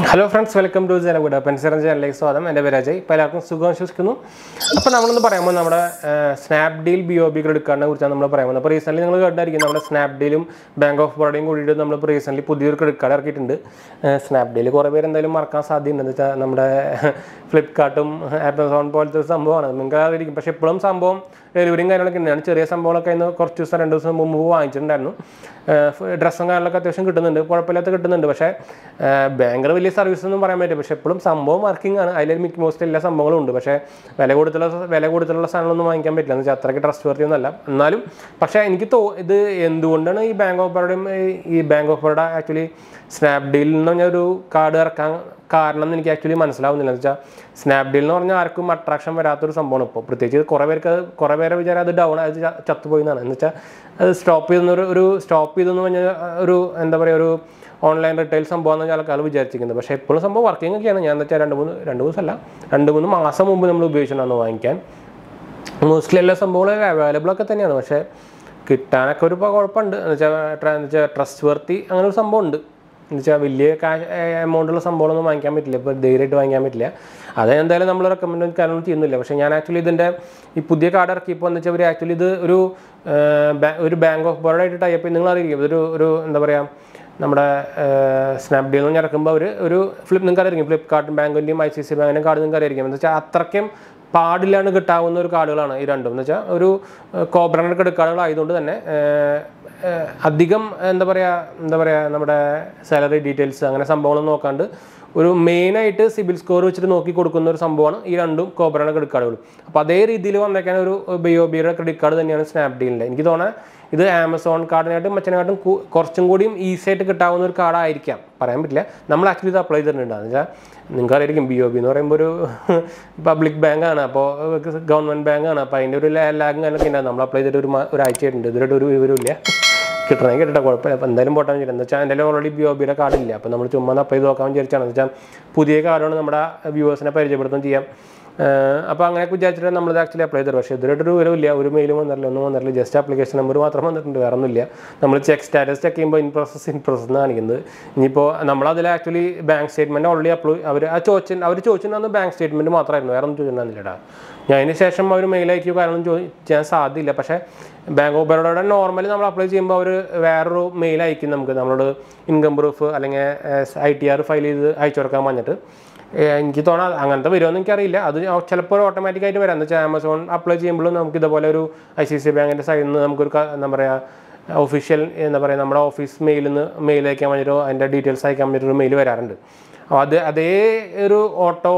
hello friends welcome to ജനഗുഡ പെൻസറൻ ചാനലിലേക്ക് സ്വാഗതം എൻ്റെ പേര് അജയ് ഇപ്പോൾ എല്ലാവർക്കും സുഖം വിശ്വസിക്കുന്നു അപ്പോൾ നമ്മളൊന്ന് പറയുമ്പോൾ നമ്മുടെ Snapdeal B O B credit കാർഡിനെ കുറിച്ചാണ് നമ്മൾ പറയുന്നത് അപ്പോൾ റീസെൻ്റ് നിങ്ങൾ കേട്ടായിരിക്കും നമ്മുടെ സ്നാപ്ഡീലും ബാങ്ക് ഓഫ് ബറോഡയും കൂടിയിട്ട് നമ്മൾ റീസെൻ്റ് പുതിയൊരു ക്രെഡിറ്റ് കാർഡ് ഇറക്കിയിട്ടുണ്ട് സ്നാപ്ഡീൽ കുറേ പേര് എന്തായാലും മറക്കാൻ സാധ്യതയുണ്ട് എന്ന് വെച്ചാൽ നമ്മുടെ ഫ്ലിപ്കാർട്ടും ആമസോൺ പോലത്തെ ഒരു സംഭവമാണ് നിങ്ങൾക്ക് അറിയിരിക്കും പക്ഷേ ഇപ്പോഴും സംഭവം ഡെലിവറിയും കാര്യങ്ങളൊക്കെ ഉണ്ട് ഞാൻ ചെറിയ സംഭവങ്ങളൊക്കെ ഇന്ന് കുറച്ച് ദിവസം രണ്ട് ദിവസം മുമ്പ് വാങ്ങിച്ചിട്ടുണ്ടായിരുന്നു ഡ്രസ്സും കാര്യങ്ങളൊക്കെ അത്യാവശ്യം കിട്ടുന്നുണ്ട് കുഴപ്പമില്ലാത്ത കിട്ടുന്നുണ്ട് പക്ഷേ ബാങ്കർ വലിയ സർവീസ് ഒന്നും പറയാൻ പറ്റില്ല പക്ഷേ എപ്പോഴും സംഭവം വർക്കിംഗ് ആണ് അതിൽ മിക്ക മോസ്റ്റ് എല്ലാ സംഭവങ്ങളും ഉണ്ട് പക്ഷേ വില കൊടുത്തുള്ള വില കൊടുത്തുള്ള സാധനങ്ങളൊന്നും വാങ്ങിക്കാൻ പറ്റില്ല എന്ന് വെച്ചാൽ അത്രയ്ക്ക് ട്രസ്റ്റ് വർത്തി ഒന്നല്ല എന്നാലും പക്ഷേ എനിക്ക് തോ ഇത് എന്തുകൊണ്ടാണ് ഈ ബാങ്ക് ഓഫ് ബറോഡയും ഈ ബാങ്ക് ഓഫ് ബറോഡ ആക്ച്വലി സ്നാപ്ഡീലിൽ നിന്ന് പറഞ്ഞൊരു കാർഡ് ഇറക്കാൻ കാരണം എന്ന് എനിക്ക് ആക്ച്വലി മനസ്സിലാവുന്നില്ല എന്ന് വെച്ചാൽ സ്നാപ്ഡീൽ എന്ന് പറഞ്ഞാൽ ആർക്കും അട്രാക്ഷൻ വരാത്തൊരു സംഭവമാണ് ഇപ്പോൾ പ്രത്യേകിച്ച് കുറേ പേർക്ക് അത് കുറേ പേരെ വിചാരം അത് ഡൗൺ അത് ച- ചത്തുപോയി എന്നാണ് എന്ന് വെച്ചാൽ അത് സ്റ്റോപ്പ് ചെയ്തെന്നൊരു ഒരു സ്റ്റോപ്പ് ചെയ്തെന്ന് പറഞ്ഞാൽ ഒരു എന്താ പറയുക ഒരു ഓൺലൈൻ റിറ്റെയിൽ സംഭവം എന്ന് ആൾക്കാർ വിചാരിച്ചിരിക്കുന്നത് പക്ഷേ എപ്പോഴും സംഭവം വർക്കിംഗ് ഒക്കെയാണ് ഞാൻ എന്ന് വെച്ചാൽ രണ്ട് മൂന്ന് രണ്ട് ദിവസമല്ല രണ്ട് മൂന്ന് മാസം മുമ്പ് നമ്മൾ ഉപയോഗിച്ചിട്ടുണ്ടായിരുന്നു വാങ്ങിക്കാൻ മോസ്റ്റ്ലി എല്ലാ സംഭവങ്ങളും അവൈലബിൾ ഒക്കെ തന്നെയാണ് പക്ഷേ കിട്ടാനൊക്കെ ഒരു പ- കുഴപ്പമുണ്ട് എന്ന് വെച്ചാൽ എന്ന് വെച്ചാൽ ട്രസ്റ്റ് വർത്തി അങ്ങനെ ഒരു സംഭവം ഉണ്ട് എന്ന് വെച്ചാൽ വലിയ കാശ് എമൗണ്ടുള്ള സംഭവങ്ങളൊന്നും വാങ്ങിക്കാൻ പറ്റില്ല ഇപ്പോൾ ധൈര്യമായിട്ട് വാങ്ങിക്കാൻ പറ്റില്ല അത് എന്തായാലും നമ്മൾ റെക്കമെൻഡ് കാര്യങ്ങളും ചെയ്യുന്നില്ല പക്ഷേ ഞാൻ ആക്ച്വലി ഇതിൻ്റെ ഈ പുതിയ കാർഡ് ഇറക്കിയപ്പോൾ എന്ന് വെച്ചാൽ അവർ ആക്ച്വലി ഇത് ഒരു ആ, ബാ- ഒരു ബാങ്ക് ഓഫ് ബറോഡ ആയിട്ട് ടൈപ്പ് നിങ്ങൾ അറിയിക്കും ഇതൊരു ഒരു എന്താ പറയുക നമ്മുടെ സ്നാപ്ഡീൽ നിന്ന് ഇറക്കുമ്പോൾ ഒരു ഒരു ഫ്ലിപ്പ് നിങ്ങൾക്ക് അറിയാം ഫ്ലിപ്കാർട്ടും ബാങ്കിൻ്റെയും ഐ സി സി ബാങ്കിൻ്റെയും കാർഡ് നിങ്ങൾക്ക് അറിയാം എന്ന് വെച്ചാൽ അത്രയ്ക്കും പാടില്ലാണ്ട് കിട്ടാവുന്ന ഒരു കാർഡുകളാണ് ഈ രണ്ടും എന്ന് വെച്ചാൽ ഒരു കോബ്രാൻഡ് ക്രെഡിറ്റ് കാർഡുകൾ ആയതുകൊണ്ട് തന്നെ ഏഹ്, ഏഹ്, അധികം എന്താ പറയുക എന്താ പറയുക നമ്മുടെ സാലറി ഡീറ്റെയിൽസ് അങ്ങനെ സംഭവങ്ങളൊന്നും നോക്കാണ്ട് ഒരു മെയിനായിട്ട് സിബിൽ സ്കോർ വെച്ചിട്ട് നോക്കി കൊടുക്കുന്ന ഒരു സംഭവമാണ് ഈ രണ്ടും കോബ്രാൻഡ് ക്രെഡിറ്റ് കാർഡുകളും അപ്പോൾ അതേ രീതിയിൽ വന്നേക്കാൻ ഒരു ബിഒബിയുടെ ക്രെഡിറ്റ് കാർഡ് തന്നെയാണ് സ്നാപ്ഡീലിൻ്റെ എനിക്ക് തോന്നുന്നത് ഇത് ആമസോൺ കാർഡിനായിട്ടും മറ്റേനായിട്ടും കു- കുറച്ചും കൂടിയും ഈസി ആയിട്ട് കിട്ടാവുന്ന ഒരു കാർഡായിരിക്കാം പറയാൻ പറ്റില്ല നമ്മൾ ആക്ച്വലി ഇത് അപ്ലൈ ചെയ്തിട്ടുണ്ട് എന്ന് വെച്ചാൽ നിങ്ങൾക്ക് അറിയായിരിക്കും ബി ഒ ബി എന്ന് പറയുമ്പോൾ ഒരു പബ്ലിക് ബാങ്കാണ് അപ്പോൾ ഗവൺമെൻറ് ബാങ്കാണ് അപ്പോൾ അതിൻ്റെ ഒരു ലാഗും കാര്യമൊക്കെ ഉണ്ടാകും നമ്മൾ അപ്ലൈ ചെയ്തിട്ട് ഒരു മാ- ഒരാഴ്ച ആയിട്ടുണ്ട് ഇതുവരെ ഒരു വിവരമില്ല കിട്ടണമെങ്കിൽ കിട്ടട്ടെ കുഴപ്പമില്ല അപ്പോൾ എന്തായാലും പോട്ടാൻ വിചാരിച്ചു എന്താ വെച്ചാൽ എൻ്റെ ഓൾറെഡി ബി ഒ ബിയുടെ കാർഡ് ഇല്ല അപ്പോൾ നമ്മൾ ചുമ്മാ ഒന്ന് അപ്ലൈ ചെയ്ത് നോക്കാൻ വിചാരിച്ചാണ് എന്ന് വെച്ചാൽ പുതിയ കാർഡാണ് നമ്മുടെ വ്യൂവേഴ്സിനെ പരിചയപ്പെടുത്തുകയും ചെയ്യാം അപ്പോൾ അങ്ങനെയൊക്കെ വിചാരിച്ചിട്ട് നമ്മൾ ആക്ച്വലി അപ്ലൈ ചെയ്തത് പക്ഷേ ഇതുവരെ ഒരു വിവരമില്ല ഒരു മെയിലും വന്നിട്ടില്ല ഒന്നും വന്നിട്ടില്ല ജസ്റ്റ് ആപ്ലിക്കേഷൻ നമ്പർ മാത്രം വന്നിട്ടുണ്ട് വേറെ ഒന്നുമില്ല നമ്മൾ ചെക്ക് സ്റ്റാറ്റസ് ചെക്ക് ചെയ്യുമ്പോൾ ഇൻ പ്രോസസ് ഇൻ പ്രോസസ് എന്ന് കാണിക്കുന്നത് ഇനിയിപ്പോൾ നമ്മളതിൽ actually bank statement already apply അവർ ആ ചോദിച്ചു അവർ ചോദിച്ചിട്ടുണ്ടെന്ന് ബാങ്ക് സ്റ്റേറ്റ്മെൻറ്റ് മാത്രമായിരുന്നു വേറെ ഒന്നും ചോദിച്ചിട്ടുണ്ടായിരുന്നില്ലടാ ഞാൻ അതിന് ശേഷം അവർ മെയിൽ അയക്കുകയോ കാരണം ചോദിക്കാൻ സാധ്യതയില്ല പക്ഷേ ബാങ്ക് ഓഫ് ബറോഡയുടെ നോർമലി നമ്മൾ അപ്ലൈ ചെയ്യുമ്പോൾ അവർ വേറൊരു മെയിൽ അയക്കും നമുക്ക് നമ്മളോട് ഇൻകം പ്രൂഫ് അല്ലെങ്കിൽ ഐ ടി ആർ ഫയൽ ചെയ്ത് അയച്ചു കൊടുക്കാൻ പറഞ്ഞിട്ട് ഏഹ് എനിക്ക് തോന്നാ അങ്ങനത്തെ വരുമെന്ന് എനിക്കറിയില്ല അത് ചിലപ്പോൾ ഓട്ടോമാറ്റിക് ആയിട്ട് വരാം എന്ന് വെച്ചാൽ ആമസോൺ അപ്ലൈ ചെയ്യുമ്പോഴും നമുക്ക് ഇതുപോലെ ഒരു ഐ സി സി ബാങ്കിൻ്റെ സൈഡിൽ നിന്ന് നമുക്കൊരു ക- എന്താ പറയുക ഒഫീഷ്യൽ എന്താ പറയുക നമ്മുടെ ഓഫീസ് മെയിലിൽ നിന്ന് മെയിൽ അയക്കാൻ വേണ്ടിയിട്ടോ അതിൻ്റെ ഡീറ്റെയിൽസ് അയക്കാൻ വേണ്ടിയിട്ടൊരു മെയിൽ വരാറുണ്ട് അപ്പോൾ അത് അതേ ഒരു ഓട്ടോ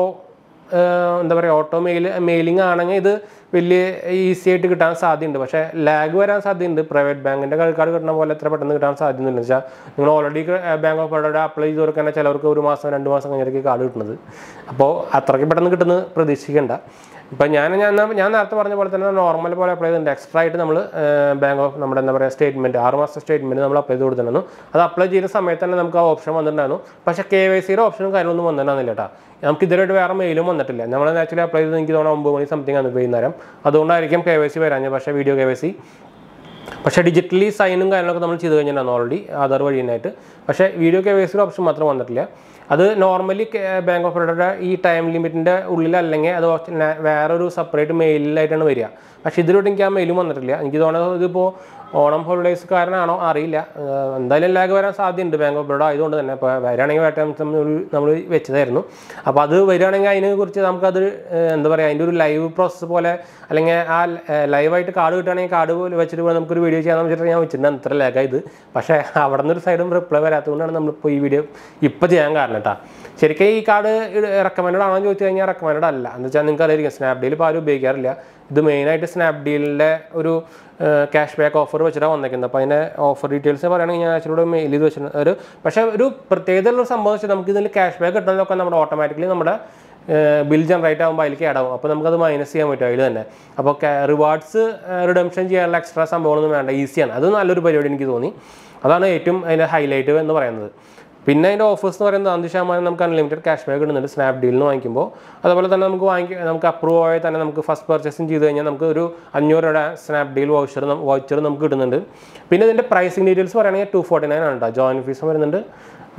എന്താ പറയുക ഓട്ടോ മെയിൽ മെയിലിംഗ് ആണെങ്കിൽ ഇത് വലിയ ഈസി ആയിട്ട് കിട്ടാൻ സാധ്യതയുണ്ട് പക്ഷേ ലാഗ് വരാൻ സാധ്യതയുണ്ട് പ്രൈവറ്റ് ബാങ്കിൻ്റെ ക്രെഡിറ്റ് കാർഡ് കിട്ടുന്ന പോലെ എത്ര പെട്ടെന്ന് കിട്ടാൻ സാധ്യതയുണ്ട് വെച്ചാൽ നിങ്ങൾ already bank of Baroda apply ചെയ്ത് കൊടുക്കാൻ ചിലവർക്ക് ഒരു മാസം രണ്ട് മാസം കഴിഞ്ഞിട്ട് കാർഡ് കിട്ടുന്നത് അപ്പോൾ അത്രയ്ക്ക് പെട്ടെന്ന് കിട്ടുന്നത് പ്രതീക്ഷിക്കേണ്ട ഇപ്പം ഞാൻ ഞാൻ ഞാൻ നേരത്തെ പറഞ്ഞ പോലെ തന്നെ നോർമൽ പോലെ അപ്ലൈ ചെയ്തിട്ടുണ്ട് എക്സ്ട്രാ ആയിട്ട് നമ്മൾ ബാങ്ക് ഓഫ് നമ്മുടെ എന്താ പറയുക സ്റ്റേറ്റ്മെൻറ്റ് ആറ് മാസത്തെ സ്റ്റേറ്റ്മെൻറ്റ് നമ്മൾ അപ്ലൈ ചെയ്ത് കൊടുത്തിട്ടുണ്ടായിരുന്നു അത് അപ്ലൈ ചെയ്യുന്ന സമയത്ത് തന്നെ നമുക്ക് ആ ഓപ്ഷൻ വന്നിട്ടുണ്ടായിരുന്നു പക്ഷേ കെ വൈ സിയുടെ ഓപ്ഷനും കാര്യങ്ങളൊന്നും വന്നിട്ടുണ്ടായിരുന്നില്ല കേട്ടോ നമുക്ക് ഇതുവരെയായിട്ട് വേറെ മെയിലും വന്നിട്ടില്ല നമ്മൾ ആക്ച്വലി അപ്ലൈ ചെയ്ത് എനിക്ക് തോന്നുന്നു ഒമ്പത് മണി സംതിങ് ആണ് വൈകുന്നേരം അതുകൊണ്ടായിരിക്കും കെ വൈ സി വരാഞ്ഞത് പക്ഷേ വീഡിയോ കെ വൈ സി പക്ഷേ ഡിജിറ്റലി സൈനും കാര്യങ്ങളൊക്കെ നമ്മൾ ചെയ്ത് കഴിഞ്ഞിട്ടുണ്ടായിരുന്നു ഓൾറെഡി ആധാർ വഴിയായിട്ട് പക്ഷേ വീഡിയോ കെ വൈ സിയുടെ ഓപ്ഷൻ മാത്രം വന്നിട്ടില്ല അത് നോർമലി ബാങ്ക് ഓഫ് ബറോഡയുടെ ഈ ടൈം ലിമിറ്റിൻ്റെ ഉള്ളിലല്ലെങ്കിൽ അത് കുറച്ച് ന- വേറൊരു സെപ്പറേറ്റ് മെയിലായിട്ടാണ് വരിക പക്ഷേ ഇതിലോട്ട് എനിക്ക് ആ മെയിലും വന്നിട്ടില്ല എനിക്ക് തോന്നുന്നത് ഇതിപ്പോൾ ഓണം ഹോളിഡേയ്സ് കാരനാണോ അറിയില്ല ഏഹ് എന്തായാലും ലാഗ് വരാൻ സാധ്യതയുണ്ട് ബാങ്ക് ഓഫ് ബറോഡ ആയതുകൊണ്ട് തന്നെ ഇപ്പോൾ വരികയാണെങ്കിൽ വേട്ട നമ്മൾ വെച്ചതായിരുന്നു അപ്പോൾ അത് വരികയാണെങ്കിൽ അതിനെ കുറിച്ച് നമുക്കത് ഏഹ് എന്താ പറയുക അതിൻ്റെ ഒരു ലൈവ് പ്രോസസ്സ് പോലെ അല്ലെങ്കിൽ ആ ലൈവായിട്ട് കാർഡ് കിട്ടുകയാണെങ്കിൽ കാർഡ് പോലെ വെച്ചിട്ട് പോലെ നമുക്കൊരു വീഡിയോ ചെയ്യാമെന്ന് വെച്ചിട്ട് ഞാൻ വെച്ചിട്ടുണ്ട് ഇത്ര ലാഗായത് പക്ഷേ അവിടെ നിന്നൊരു സൈഡും റിപ്ലൈ വരാത്തതുകൊണ്ടാണ് നമ്മളിപ്പോൾ ഈ വീഡിയോ ഇപ്പോൾ ചെയ്യാൻ കാരണം കേട്ടോ ശരിക്കും ഈ കാർഡ് റെക്കമെൻഡ് ആണോ എന്ന് ചോദിച്ചു കഴിഞ്ഞാൽ റെക്കമെൻഡ് അല്ല എന്ന് വെച്ചാൽ നിങ്ങൾക്ക് അറിയാം സ്നാപ്ഡീൽ ഇപ്പോൾ ആരും ഉപയോഗിക്കാറില്ല ഇത് മെയിനായിട്ട് സ്നാപ്ഡീലിൻ്റെ ഒരു ക്യാഷ് ബാക്ക് ഓഫർ വെച്ചിട്ടാണ് വന്നേക്കുന്നത് അപ്പോൾ അതിൻ്റെ ഓഫർ ഡീറ്റെയിൽസ് പറയുകയാണെങ്കിൽ ഞാൻ ആക്ച്വലി മെയിൽ ചെയ്ത് വെച്ചിട്ടുണ്ട് ഒരു പക്ഷേ ഒരു പ്രത്യേകതയുള്ള ഒരു സംഭവം വെച്ചാൽ നമുക്ക് ഇതിൽ ക്യാഷ് ബാക്ക് കിട്ടുന്നതൊക്കെ നമ്മുടെ ഓട്ടോമാറ്റിക്കലി നമ്മുടെ ബിൽ ജനറേറ്റ് ആകുമ്പോൾ അതിലേക്ക് ആഡാവും അപ്പോൾ നമുക്കത് മൈനസ് ചെയ്യാൻ പറ്റും അതിൽ തന്നെ അപ്പോൾ റിവാർഡ്സ് റിഡംഷൻ ചെയ്യാനുള്ള എക്സ്ട്രാ സംഭവങ്ങളൊന്നും വേണ്ട ഈസിയാണ് അത് നല്ലൊരു പരിപാടി എനിക്ക് തോന്നി അതാണ് ഏറ്റവും അതിൻ്റെ ഹൈലൈറ്റ് എന്ന് പറയുന്നത് പിന്നെ അതിൻ്റെ ഓഫേഴ്സ് എന്ന് പറയുന്നത് അഞ്ച് ശതമാനം നമുക്ക് അൺലിമിറ്റഡ് ക്യാഷ് ബാക്ക് കിട്ടുന്നുണ്ട് സ്നാപ്ഡീലിൽ നിന്ന് വാങ്ങിക്കുമ്പോൾ അതുപോലെ തന്നെ നമുക്ക് വാങ്ങി നമുക്ക് അപ്രൂവ് ആയി തന്നെ നമുക്ക് ഫസ്റ്റ് പർച്ചേസിങ് ചെയ്ത് കഴിഞ്ഞാൽ നമുക്ക് ഒരു അഞ്ഞൂറ് രൂപയുടെ സ്നാപ്ഡീൽ വൗച്ചർ വൗച്ചർ നമുക്ക് കിട്ടുന്നുണ്ട് പിന്നെ ഇതിൻ്റെ പ്രൈസിങ് ഡീറ്റെയിൽസ് പറയുകയാണെങ്കിൽ ടു ഫോർട്ടി നയൻ ആണ് കേട്ടോ ജോയിൻ ഫീസും വരുന്നുണ്ട്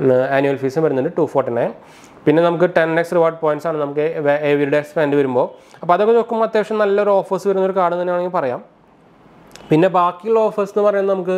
ആനുവൽ ഫീസും വരുന്നുണ്ട് ടു ഫോർട്ടി നയൻ പിന്നെ നമുക്ക് ടെൻ എക്സ് റിവാർഡ് പോയിന്റ്സ് ആണ് നമുക്ക് എവറി ഡേ സ്പെൻഡ് വരുമ്പോൾ അപ്പോൾ അതൊക്കെ നോക്കുമ്പോൾ അത്യാവശ്യം നല്ലൊരു ഓഫേഴ്സ് വരുന്ന ഒരു കാർഡ് തന്നെ വേണമെങ്കിൽ പറയാം പിന്നെ ബാക്കിയുള്ള ഓഫേഴ്സ് എന്ന് പറയുന്നത് നമുക്ക്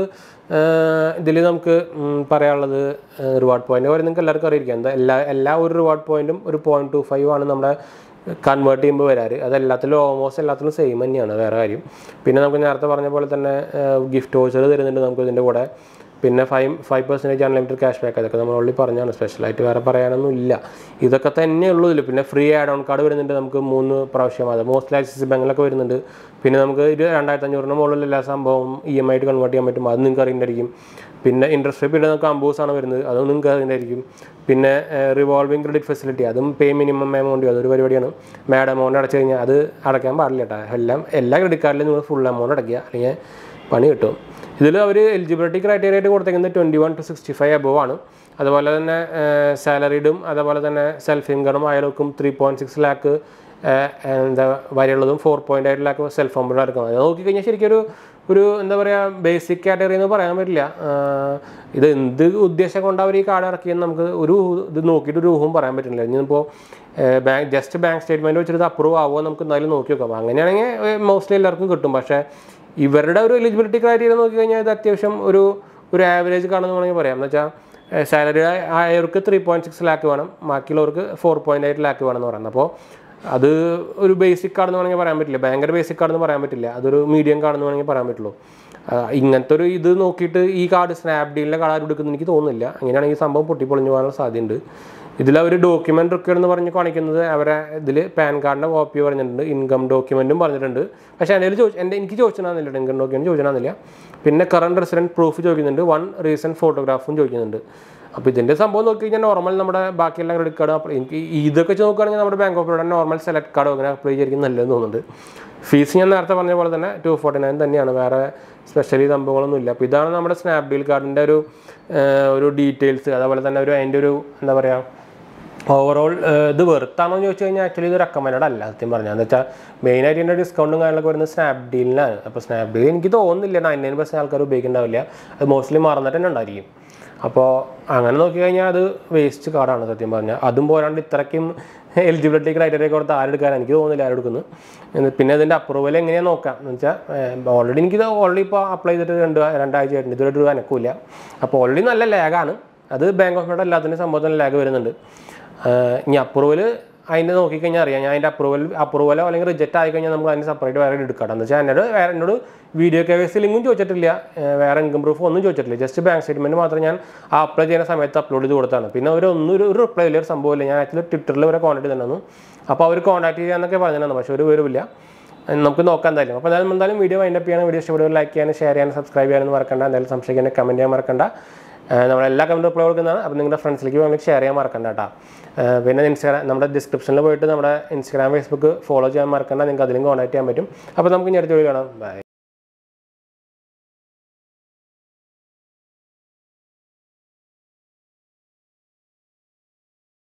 ഇതിൽ നമുക്ക് ഉം, പറയാനുള്ളത് റിവാർഡ് പോയിന്റ് കാര്യം നിങ്ങൾക്ക് എല്ലാവർക്കും അറിയിരിക്കാം എന്താ എല്ലാ എല്ലാ ഒരു റിവാർഡ് പോയിന്റും ഒരു പോയിന്റ് ടു ഫൈവ് ആണ് നമ്മുടെ കൺവേർട്ട് ചെയ്യുമ്പോൾ വരാറ് അത് എല്ലാത്തിലും ഓൾമോസ്റ്റ് എല്ലാത്തിലും സെയിം തന്നെയാണ് വേറെ കാര്യം പിന്നെ നമുക്ക് നേരത്തെ പറഞ്ഞ പോലെ തന്നെ ഗിഫ്റ്റ് വോച്ചർ തരുന്നുണ്ട് നമുക്ക് ഇതിൻ്റെ കൂടെ പിന്നെ five five percentage unlimited cash back അതൊക്കെ നമ്മൾ ഓൾറെഡി പറഞ്ഞാണ് സ്പെഷ്യലായിട്ട് വേറെ പറയാനൊന്നും ഇല്ല ഇതൊക്കെ തന്നെ ഉള്ളൂ ഇതിൽ പിന്നെ ഫ്രീ ആഡ് ഓൺ കാർഡ് വരുന്നുണ്ട് നമുക്ക് മൂന്ന് പ്രാവശ്യം അത് മോസ്റ്റ്ലി ആക്സിസ് ബാങ്കിലൊക്കെ വരുന്നുണ്ട് പിന്നെ നമുക്ക് ഇത് രണ്ടായിരത്തി അഞ്ഞൂറിന് മുകളിൽ എല്ലാ സംഭവം ഇ എം ആയിട്ട് കൺവേർട്ട് ചെയ്യാൻ പറ്റും അത് നിങ്ങൾക്ക് അറിയുന്നതായിരിക്കും പിന്നെ ഇൻട്രസ്റ്റ് റേറ്റ് നമുക്ക് അമ്പോസ് ആണ് വരുന്നത് അതും നിങ്ങൾക്ക് അറിയുന്നതായിരിക്കും പിന്നെ റിവോൾവിംഗ് ക്രെഡിറ്റ് ഫെസിലിറ്റി അതും പേ മിനിമം എമൗണ്ട് അതൊരു പരിപാടിയാണ് മാഡ് എമൗണ്ട് അടച്ചു കഴിഞ്ഞാൽ അത് അടയ്ക്കാൻ പാടില്ല കേട്ടോ എല്ലാം എല്ലാ ക്രെഡിറ്റ് കാർഡിലും നിങ്ങൾ ഫുൾ എമൗണ്ട് അടയ്ക്കുക അല്ലെങ്കിൽ പണി കിട്ടും ഇതിൽ അവർ എലിജിബിലിറ്റി ക്രൈറ്റീരിയ ആയിട്ട് കൊടുത്തേക്കുന്നത് twenty one to sixty five above ആണ് അതുപോലെ തന്നെ സാലറിഡും അതുപോലെ തന്നെ സെൽഫ് ഇൻകമും അയാൾക്കും ത്രീ പോയിൻറ്റ് സിക്സ് ലാക്ക് എന്താ വരെയുള്ളതും four point eight lakh self employed എടുക്കുന്നത് അത് നോക്കിക്കഴിഞ്ഞാൽ ശരിക്കും ഒരു ഒരു എന്താ പറയുക ബേസിക് കാറ്റഗറി എന്ന് പറയാൻ പറ്റില്ല ആഹ് ഇത് എന്ത് ഉദ്ദേശം കൊണ്ട് അവർ ഈ കാർഡ് ഇറക്കിയെന്ന് നമുക്ക് ഒരു ഇത് നോക്കിയിട്ട് ഒരു ഊഹവും പറയാൻ പറ്റില്ല ഇനിയിപ്പോൾ ബാങ്ക് ജസ്റ്റ് ബാങ്ക് സ്റ്റേറ്റ്മെൻറ്റ് വെച്ചിട്ട് ഇത് അപ്രൂവ് ആവുമോ നമുക്ക് എന്തായാലും നോക്കി നോക്കാം അങ്ങനെയാണെങ്കിൽ മോസ്റ്റ്ലി എല്ലാവർക്കും കിട്ടും പക്ഷേ ഇവരുടെ ഒരു എലിജിബിലിറ്റി ക്രൈറ്റീരിയ നോക്കി കഴിഞ്ഞാൽ ഇത് അത്യാവശ്യം ഒരു ഒരു ആവറേജ് കാണുമെന്ന് വേണമെങ്കിൽ പറയാം എന്ന് വെച്ചാൽ സാലറി ആയവർക്ക് ത്രീ പോയിൻറ്റ് സിക്സ് ലാക്ക് വേണം ബാക്കിയുള്ളവർക്ക് ഫോർ പോയിൻറ്റ് എയ്റ്റ് ലാക്ക് വേണം എന്ന് പറയുന്നത് അപ്പോൾ അത് ഒരു ബേസിക് കാർഡെന്ന് വേണമെങ്കിൽ പറയാൻ പറ്റില്ല ഭയങ്കര ബേസിക് കാർഡെന്ന് പറയാൻ പറ്റില്ല അതൊരു മീഡിയം കാർഡെന്ന് വേണമെങ്കിൽ പറയാൻ പറ്റുള്ളൂ ആ, ഇങ്ങനത്തെ ഒരു ഇത് നോക്കിയിട്ട് ഈ കാർഡ് സ്നാപ്ഡീലിൻ്റെ കാർഡ് എടുക്കുന്ന എനിക്ക് തോന്നുന്നില്ല അങ്ങനെയാണെങ്കിൽ സംഭവം പൊട്ടിപ്പൊളിഞ്ഞു പോകാനുള്ള സാധ്യതയുണ്ട് ഇതിൽ അവർ ഡോക്യുമെന്റ് റിക്വയർ എന്ന് പറഞ്ഞ് കാണിക്കുന്നത് അവരെ ഇതിൽ പാൻ കാർഡിൻ്റെ കോപ്പി പറഞ്ഞിട്ടുണ്ട് ഇൻകം ഡോക്യുമെൻറ്റും പറഞ്ഞിട്ടുണ്ട് പക്ഷേ എൻ്റെ ചോദിച്ചു എൻ്റെ എനിക്ക് ചോദിച്ചിട്ടാന്നില്ല ഇൻകം ഡോക്യുമെൻറ്റ് ചോദിച്ചിട്ടാന്നില്ല പിന്നെ കറണ്ട് റെസിഡൻറ്റ് പ്രൂഫ് ചോദിക്കുന്നുണ്ട് വൺ റീസെൻറ്റ് ഫോട്ടോഗ്രാഫും ചോദിക്കുന്നുണ്ട് അപ്പോൾ ഇതിൻ്റെ സംഭവം നോക്കി കഴിഞ്ഞാൽ നോർമൽ നമ്മുടെ ബാക്കിയെല്ലാം ക്രെഡിറ്റ് കാർഡ് അപ്ലൈ എനിക്ക് ഇതൊക്കെ വെച്ച് നോക്കുകയാണെങ്കിൽ നമ്മുടെ bank of Baroda normal select card അങ്ങനെ അപ്ലൈ ചെയ്തിരിക്കും നല്ലതെന്ന് തോന്നുന്നുണ്ട് ഫീസ് ഞാൻ നേരത്തെ പറഞ്ഞ പോലെ തന്നെ ടു ഫോർട്ടി നയൻ തന്നെയാണ് വേറെ സ്പെഷ്യലി സംഭവങ്ങളൊന്നും ഇല്ല അപ്പോൾ ഇതാണ് നമ്മുടെ സ്നാപ്ഡീൽ കാർഡിൻ്റെ ഒരു ഏഹ്, ഒരു ഡീറ്റെയിൽസ് അതുപോലെ തന്നെ ഒരു അതിൻ്റെ ഒരു എന്താ പറയുക ഓവറോൾ ഇത് വെറുത്താണോ എന്ന് ചോദിച്ചു കഴിഞ്ഞാൽ ആക്ച്വലി ഇത് റെക്കമെൻഡ് അല്ല സത്യം പറഞ്ഞാൽ എന്ന് വെച്ചാൽ മെയിനായിട്ട് ഇതിൻ്റെ ഡിസ്കൗണ്ടും കാര്യങ്ങളൊക്കെ വരുന്നത് സ്നാപ്ഡീലിനാണ് അപ്പോൾ സ്നാപ്ഡീൽ എനിക്ക് തോന്നുന്നില്ല നയൻ നയൻ പെർസെൻറ്റ് ആൾക്കാർ ഉപയോഗിക്കുന്നുണ്ടാവില്ല അത് മോസ്റ്റ്ലി മറന്നിട്ട് തന്നെ ഉണ്ടായിരിക്കും അപ്പോൾ അങ്ങനെ നോക്കി കഴിഞ്ഞാൽ അത് വേസ്റ്റ് കാർഡാണ് സത്യം പറഞ്ഞാൽ അതും പോരാണ്ട് ഇത്രയ്ക്കും എലിജിബിലിറ്റി ക്രൈറ്റീരിയ കൊടുത്ത് ആരെടുക്കാൻ എനിക്ക് തോന്നുന്നില്ല ആരെടുക്കുന്നു എന്ന് പിന്നെ ഇതിൻ്റെ അപ്രൂവൽ എങ്ങനെയാണ് നോക്കാം എന്ന് വെച്ചാൽ ഓൾറെഡി എനിക്കിത് ഓൾറെഡി ഇപ്പോൾ അപ്ലൈ ചെയ്തിട്ട് രണ്ട് രണ്ടാഴ്ച ആയിട്ടുണ്ട് ഇതുവരെ ഒരു അനക്കില്ല അപ്പോൾ ഓൾറെഡി നല്ല ലാഗാണ് അത് ബാങ്ക് ഓഫ് ബറോഡ എല്ലാത്തിനും സംഭവത്തിന് ലാഗ് വരുന്നുണ്ട് ആഹ് ഇനി അപ്രൂവൽ അതിൻ്റെ നോക്കിക്കഴിഞ്ഞാൽ അറിയാം ഞാൻ അതിൻ്റെ അപ്രൂവൽ അപ്രൂവലോ അല്ലെങ്കിൽ റിജക്റ്റ് ആയി കഴിഞ്ഞാൽ നമുക്ക് അതിന് സെപ്പറേറ്റ് വേറെ എടുക്കാം എന്ന് വെച്ചാൽ എന്നോട് വേറെ എന്നോട് വീഡിയോ കെ വൈ സി ലിങ്കും ചോദിച്ചിട്ടില്ല ഏഹ് വേറെ ഇൻകം പ്രൂഫ് ഒന്നും ചോദിച്ചിട്ടില്ല ജസ്റ്റ് ബാങ്ക് സ്റ്റേറ്റ്മെൻറ്റ് മാത്രം ഞാൻ ആ അപ്ലൈ ചെയ്യുന്ന സമയത്ത് അപ്ലോഡ് ചെയ്ത് കൊടുത്താണ് പിന്നെ അവർ ഒന്നും ഒരു ഒരു റിപ്ലൈ ഇല്ല ഒരു സംഭവമില്ല ഞാൻ ആക്ച്വലി ട്വിറ്ററിൽ വരെ കോൺടാക്ട് ചെയ്തിട്ടുണ്ടായിരുന്നു അപ്പോൾ അവർ കോൺടാക്ട് ചെയ്യാന്നൊക്കെ പറഞ്ഞിട്ടുണ്ടായിരുന്നു പക്ഷേ ഒരു വിവരമില്ല നമുക്ക് നോക്കാം എന്തായാലും അപ്പോൾ എന്തായാലും എന്തായാലും വീഡിയോ വൈൻഡപ്പ് ചെയ്യാൻ വീഡിയോ ഇഷ്ടപ്പെടുക ലൈക്ക് ചെയ്യാനും ഷെയർ ചെയ്യാനും സബ്സ്ക്രൈബ് ചെയ്യാനും മറക്കണ്ട എന്തായാലും സംശയിക്കാനും കമൻറ്റ് ചെയ്യാൻ മറക്കണ്ട ഏഹ് നമ്മുടെ എല്ലാ കമൻറ്റ് റിപ്ലൈ കൊടുക്കുന്നതാണ് അപ്പോൾ നിങ്ങളുടെ ഫ്രണ്ട്സിലേക്ക് വേണമെങ്കിൽ ഷെയർ ചെയ്യാൻ മറക്കണ്ട കേട്ടോ ഏഹ് പിന്നെ ഇൻസ്റ്റാഗ്രാം നമ്മുടെ ഡിസ്ക്രിപ്ഷനിൽ പോയിട്ട് നമ്മുടെ ഇൻസ്റ്റാഗ്രാം ഫേസ്ബുക്ക് ഫോളോ ചെയ്യാൻ മറക്കണ്ട നിങ്ങൾക്ക് അതിലും കോൺടാക്ട് ചെയ്യാൻ പറ്റും അപ്പോൾ നമുക്ക് ഇനി അടുത്ത വീഡിയോ കാണാം ബൈ